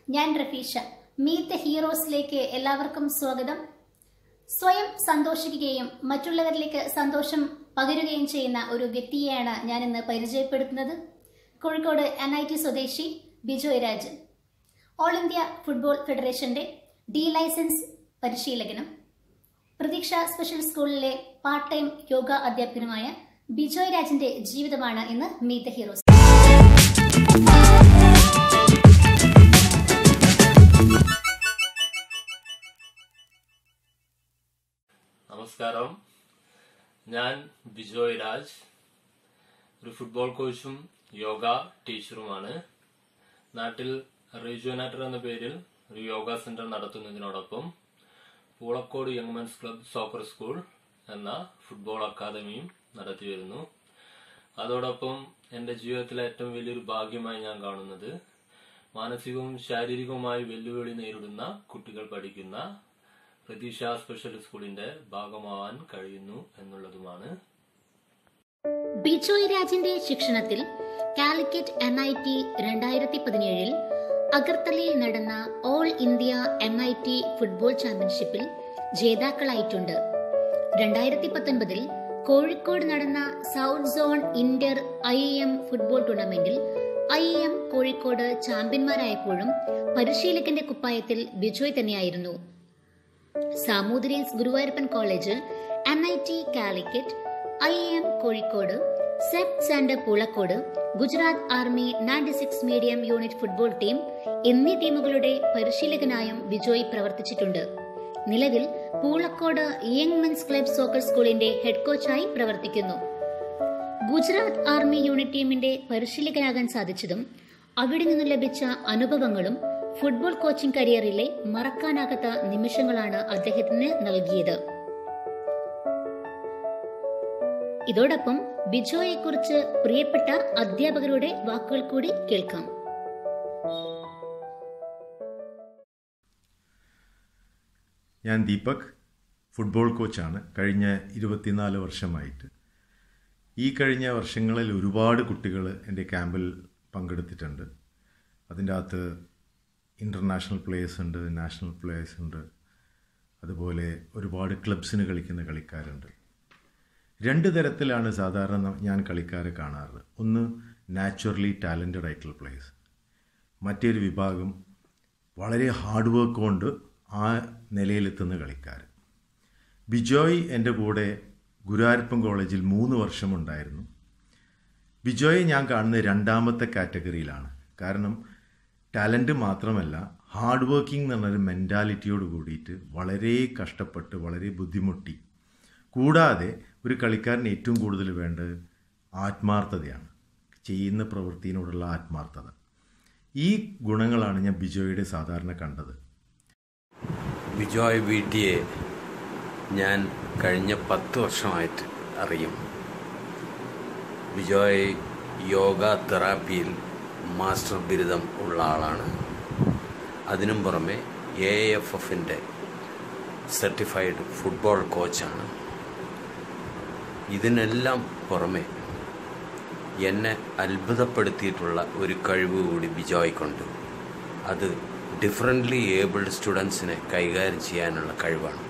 ഞാൻ റഫീഷ meet the ഹീറോസിലേക്ക് എല്ലാവർക്കും സ്വാഗതം സ്വയം സന്തോഷിക്കുകയും മറ്റുള്ളവരിലേക്ക് സന്തോഷം പകരുകയും ചെയ്യുന്ന ഒരു വ്യക്തിയെയാണ് ഞാൻ ഇന്ന് പരിചയപ്പെടുത്തുന്നത് കോഴിക്കോട് എൻ ഐ ടി സ്വദേശി Bijoy Rajan all India football ഫെഡറേഷന്റെ ഡി ലൈസൻസ് പരിശീലകനും പ്രതീക്ഷ സ്പെഷ്യൽ സ്കൂളിലെ പാർട്ട് ടൈം യോഗ അധ്യാപകനുമായ ബിജോയ് രാജിന്റെ ജീവിതമാണ് ഇന്ന് മീറ്റ് ദ ഹീറോസ് നമസ്കാരം ഞാൻ ബിജോയ് രാജ് ഒരു ഫുട്ബോൾ കോച്ചും യോഗ ടീച്ചറുമാണ് നാട്ടിൽ റീജുവനാറ്റർ എന്ന പേരിൽ ഒരു യോഗ സെന്റർ നടത്തുന്നതിനോടൊപ്പം Poolakode young mens club soccer school എന്ന ഫുട്ബോൾ അക്കാദമിയും നടത്തി വരുന്നു അതോടൊപ്പം എന്റെ ജീവിതത്തിലെ ഏറ്റവും വലിയൊരു ഭാഗ്യമായി ഞാൻ കാണുന്നത് മാനസികവും ശാരീരികവുമായി വെല്ലുവിളി നേരിടുന്ന കുട്ടികൾ പഠിക്കുന്ന പ്രതീക്ഷ സ്പെഷ്യൽ സ്കൂളിന്റെ ഭാഗമാവാൻ കഴിയുന്നു എന്നുള്ളതുമാണ് ബിജോയ് രാജിന്റെ ശിക്ഷണത്തിൽ കാലിക്കറ്റ് എൻ ഐ ടി രണ്ടായിരത്തി പതിനേഴിൽ അഗർത്തലയിൽ നടന്ന all India N I T football ചാമ്പ്യൻഷിപ്പിൽ ജേതാക്കളായിട്ടുണ്ട് രണ്ടായിരത്തി പത്തൊൻപതിൽ കോഴിക്കോട് നടന്ന south zone inter I M football ടൂർണമെന്റിൽ ഐ എം കോഴിക്കോട് ചാമ്പ്യന്മാരായപ്പോഴും പരിശീലകന്റെ കുപ്പായത്തിൽ ബിജോയ് തന്നെയായിരുന്നു Samoothiris Guruvayurappan college N I T Calicut I M Kozhikode സെറ്റ് സാൻഡ് Poolakode Gujarat army ninety six medium unit football team എന്നീ ടീമുകളുടെ പരിശീലകനായും ബിജോയ് പ്രവർത്തിച്ചിട്ടുണ്ട് നിലവിൽ Poolakode young mens club soccer സ്കൂളിന്റെ ഹെഡ് കോച്ചായി പ്രവർത്തിക്കുന്നു ഗുജറാത്ത് ആർമി യൂണിറ്റ് ടീമിന്റെ പരിശീലകനാകാൻ സാധിച്ചതും അവിടെ നിന്നും ലഭിച്ച അനുഭവങ്ങളും ഫുട്ബോൾ കോച്ചിംഗ് കരിയറിലെ മറക്കാനാകാത്ത നിമിഷങ്ങളാണ് അദ്ദേഹത്തിന് നൽകിയത് ഇതോടൊപ്പം ബിജോയെ കുറിച്ച് പ്രിയപ്പെട്ട അധ്യാപകരുടെ വാക്കുകൾ കൂടി കേൾക്കാം ഞാൻ ദീപക് ഫുട്ബോൾ കോച്ചാണ് കഴിഞ്ഞ ഇരുപത്തിനാല് വർഷമായിട്ട് ഈ കഴിഞ്ഞ വർഷങ്ങളിൽ ഒരുപാട് കുട്ടികൾ എൻ്റെ ക്യാമ്പിൽ പങ്കെടുത്തിട്ടുണ്ട് അതിൻ്റെ അകത്ത് ഇൻ്റർനാഷണൽ പ്ലേയേഴ്സ് ഉണ്ട് നാഷണൽ പ്ലേയേഴ്സ് ഉണ്ട് അതുപോലെ ഒരുപാട് ക്ലബ്സിന് കളിക്കുന്ന കളിക്കാരുണ്ട് രണ്ട് തരത്തിലാണ് സാധാരണ ഞാൻ കളിക്കാരെ കാണാറ് ഒന്ന് നാച്ചുറലി ടാലൻറ്റഡ് ആയിട്ടുള്ള പ്ലേയേഴ്സ് മറ്റൊരു വിഭാഗം വളരെ ഹാർഡ് വർക്ക് കൊണ്ട് ആ നിലയിലെത്തുന്ന കളിക്കാർ ബിജോയ് എൻ്റെ കൂടെ ഗുരുവായൂരപ്പൻ കോളേജിൽ മൂന്ന് വർഷമുണ്ടായിരുന്നു ബിജോയെ ഞാൻ കാണുന്ന രണ്ടാമത്തെ കാറ്റഗറിയിലാണ് കാരണം ടാലൻറ്റ് മാത്രമല്ല ഹാർഡ് വർക്കിംഗ് എന്ന് പറഞ്ഞൊരു മെൻറ്റാലിറ്റിയോട് കൂടിയിട്ട് വളരെ കഷ്ടപ്പെട്ട് വളരെ ബുദ്ധിമുട്ടി കൂടാതെ ഒരു കളിക്കാരന് ഏറ്റവും കൂടുതൽ വേണ്ടത് ആത്മാർത്ഥതയാണ് ചെയ്യുന്ന പ്രവൃത്തിയിനോടുള്ള ആത്മാർത്ഥത ഈ ഗുണങ്ങളാണ് ഞാൻ ബിജോയുടെ സാധാരണ കണ്ടത് ബിജോയ് വീട്ടിയെ ഞാൻ കഴിഞ്ഞ പത്ത് വർഷമായിട്ട് അറിയും ബിജോയ് യോഗ തെറാപ്പിയിൽ മാസ്റ്റർ ബിരുദം ഉള്ള ആളാണ് അതിനും പുറമെ എ എഫ് എഫിൻ്റെ സർട്ടിഫൈഡ് ഫുട്ബോൾ കോച്ചാണ് ഇതിനെല്ലാം പുറമെ എന്നെ അത്ഭുതപ്പെടുത്തിയിട്ടുള്ള ഒരു കഴിവ് കൂടി ബിജോയ്ക്കുണ്ട് അത് ഡിഫറൻ്റ്ലി ഏബിൾഡ് സ്റ്റുഡൻസിനെ കൈകാര്യം ചെയ്യാനുള്ള കഴിവാണ്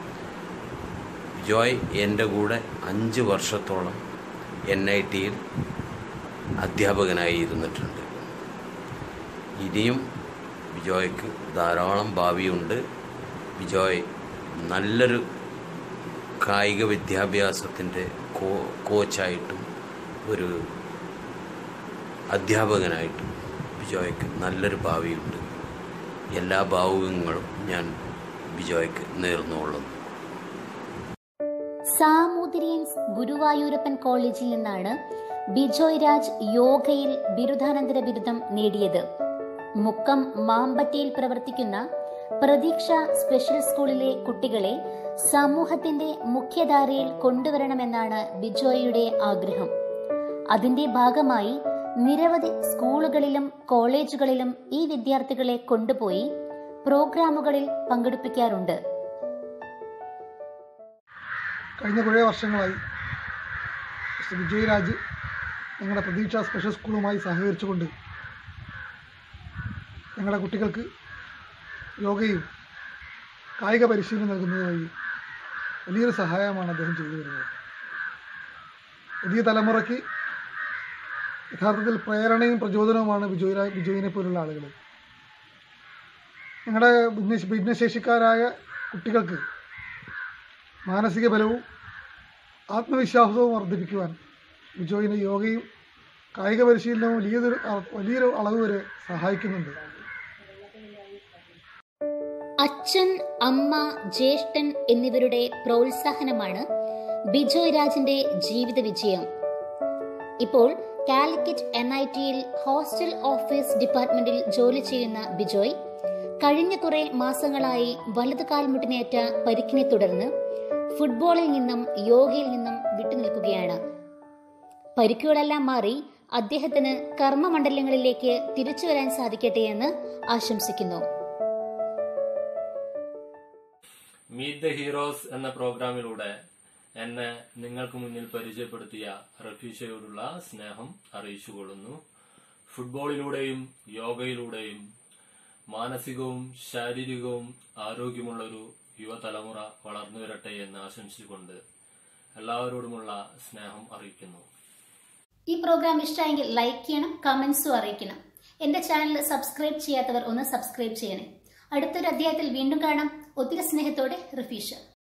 ജോയ് എൻ്റെ കൂടെ അഞ്ച് വർഷത്തോളം എൻ ഐ ടിയിൽ അധ്യാപകനായി ഇരുന്നിട്ടുണ്ട് ഇനിയും ബിജോയ്ക്ക് ധാരാളം ഭാവിയുണ്ട് ബിജോയ് നല്ലൊരു കായിക വിദ്യാഭ്യാസത്തിൻ്റെ കോ കോച്ചായിട്ടും ഒരു അധ്യാപകനായിട്ടും ബിജോയ്ക്ക് നല്ലൊരു ഭാവിയുണ്ട് എല്ലാ ഭാവുകങ്ങളും ഞാൻ ബിജോയ്ക്ക് നേർന്നുകൊള്ളുന്നു സാമൂതിരിയൻസ് ഗുരുവായൂരപ്പൻ കോളേജിൽ നിന്നാണ് ബിജോയ് രാജ് യോഗയിൽ ബിരുദാനന്തര ബിരുദം നേടിയത് മുക്കം മാമ്പറ്റയിൽ പ്രവർത്തിക്കുന്ന പ്രതീക്ഷ സ്പെഷ്യൽ സ്കൂളിലെ കുട്ടികളെ സമൂഹത്തിന്റെ മുഖ്യധാരയിൽ കൊണ്ടുവരണമെന്നാണ് ബിജോയുടെ ആഗ്രഹം അതിന്റെ ഭാഗമായി നിരവധി സ്കൂളുകളിലും കോളേജുകളിലും ഈ വിദ്യാർത്ഥികളെ കൊണ്ടുപോയി പ്രോഗ്രാമുകളിൽ പങ്കെടുപ്പിക്കാറുണ്ട് കഴിഞ്ഞ കുറേ വർഷങ്ങളായി മിസ്റ്റർ വിജയ് രാജ് ഞങ്ങളുടെ പ്രതീക്ഷ സ്പെഷ്യൽ സ്കൂളുമായി സഹകരിച്ചുകൊണ്ട് ഞങ്ങളുടെ കുട്ടികൾക്ക് യോഗയും കായിക പരിശീലനം നൽകുന്നത് വഴി വലിയൊരു സഹായമാണ് അദ്ദേഹം ചെയ്തു വരുന്നത് പുതിയ തലമുറയ്ക്ക് യഥാർത്ഥത്തിൽ പ്രേരണയും പ്രചോദനവുമാണ് ബിജോയ് രാ- ബിജോയിനെ പോലുള്ള ആളുകൾ ഞങ്ങളുടെ ഭിന്ന ഭിന്നശേഷിക്കാരായ കുട്ടികൾക്ക് മാനസിക ബലവും ആത്മവിശ്വാസവും വർദ്ധിപ്പിക്കുവാൻ ബിജോയിന് യോഗയും കായിക പരിശീലനവും വലിയൊരു വലിയൊരു അളവ് വരെ സഹായിക്കുന്നുണ്ട് അച്ഛൻ അമ്മ ജ്യേഷ്ഠൻ എന്നിവരുടെ പ്രോത്സാഹനമാണ് ബിജോയ് രാജിന്റെ ജീവിത വിജയം ഇപ്പോൾ കാലിക്കറ്റ് എൻ ഐ ടിയിൽ ഹോസ്റ്റൽ ഓഫീസ് ഡിപ്പാർട്ട്മെന്റിൽ ജോലി ചെയ്യുന്ന ബിജോയ് കഴിഞ്ഞ കുറെ മാസങ്ങളായി വലതു കാൽമുട്ടിനേറ്റ പരിക്കിനെ തുടർന്ന് ഫുട്ബോളിൽ നിന്നും യോഗയിൽ നിന്നും വിട്ടുനിൽക്കുകയാണ് പരിക്കുകളെല്ലാം മാറി അദ്ദേഹത്തിന് കർമ്മമണ്ഡലങ്ങളിലേക്ക് തിരിച്ചു വരാൻ സാധിക്കട്ടെ എന്ന് ആശംസിക്കുന്നു മീറ്റ് ദ ഹീറോസ് എന്ന പ്രോഗ്രാമിലൂടെ എന്നെ നിങ്ങൾക്ക് മുന്നിൽ പരിചയപ്പെടുത്തിയ റഫീഷയോടുള്ള സ്നേഹം അറിയിച്ചുകൊള്ളുന്നു ഫുട്ബോളിലൂടെയും യോഗയിലൂടെയും മാനസികവും ശാരീരികവും ആരോഗ്യമുള്ളൊരു യുവതലമുറ വളർന്നു വരട്ടെ എന്ന് ആശംസിച്ചുകൊണ്ട് എല്ലാവരോടുമുള്ള സ്നേഹം അറിയിക്കുന്നു ഈ പ്രോഗ്രാം ഇഷ്ടമായെങ്കിൽ ലൈക്ക് ചെയ്യണം കമന്റ്സും അറിയിക്കണം എന്റെ ചാനൽ സബ്സ്ക്രൈബ് ചെയ്യാത്തവർ ഒന്ന് സബ്സ്ക്രൈബ് ചെയ്യണേ അടുത്തൊരു അധ്യായത്തിൽ വീണ്ടും കാണാം ഒത്തിരി സ്നേഹത്തോടെ റഫീഷ